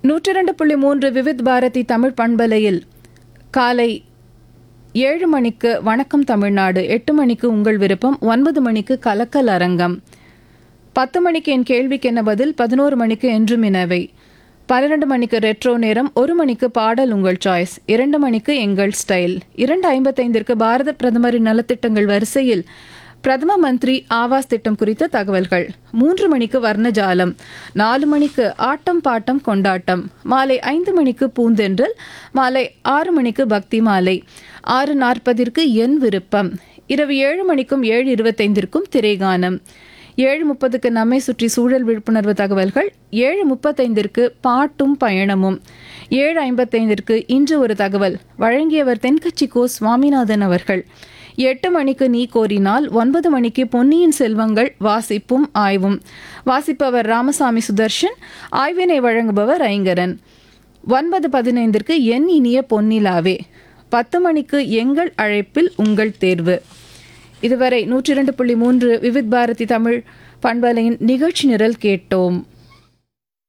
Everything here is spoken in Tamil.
நூற்றி ரெண்டு புள்ளி மூன்று விவித் பாரதி தமிழ் பண்பலையில் காலை ஏழு மணிக்கு வணக்கம் தமிழ்நாடு எட்டு மணிக்கு உங்கள் விருப்பம் ஒன்பது மணிக்கு கலக்கல் அரங்கம் பத்து மணிக்கு என் கேள்விக்கு என்ன பதில் பதினோரு மணிக்கு என்றும் இனவை பன்னிரண்டு மணிக்கு ரெட்ரோ நேரம் ஒரு மணிக்கு பாடல் உங்கள் சாய்ஸ் இரண்டு மணிக்கு எங்கள் ஸ்டைல் இரண்டு ஐம்பத்தைந்திற்கு பாரத பிரதமரின் நலத்திட்டங்கள் வரிசையில் பிரதம மந்திரி ஆவாஸ் திட்டம் குறித்த தகவல்கள் மூன்று மணிக்கு வர்ணஜாலம் நாலு மணிக்கு ஆட்டம் பாட்டம் கொண்டாட்டம் மாலை ஐந்து மணிக்கு பூந்தென்றல் மாலை ஆறு மணிக்கு பக்தி மாலை ஆறு நாற்பதிற்கு என் விருப்பம் இரவு ஏழு மணிக்கும் ஏழு இருபத்தைந்திற்கும் திரைகானம் ஏழு முப்பதுக்கு நம்மை சுற்றி சூழல் விழிப்புணர்வு தகவல்கள் ஏழு முப்பத்தைந்திற்கு பாட்டும் பயணமும் ஏழு ஐம்பத்தைந்திற்கு இன்று ஒரு தகவல் வழங்கியவர் தென்கட்சி கோ சுவாமிநாதன் அவர்கள் எட்டு மணிக்கு நீ கோரினால் ஒன்பது மணிக்கு பொன்னியின் செல்வங்கள் வாசிப்பும் ஆய்வும் வாசிப்பவர் ராமசாமி சுதர்ஷன் ஆய்வினை வழங்குபவர் ஐங்கரன் ஒன்பது பதினைந்திற்கு என் இனிய பொன்னிலாவே பத்து மணிக்கு எங்கள் அழைப்பில் உங்கள் தேர்வு இதுவரை நூற்றி இரண்டு புள்ளி மூன்று விவித் பாரதி தமிழ் பண்பலையின் நிகழ்ச்சி நிரல் கேட்டோம்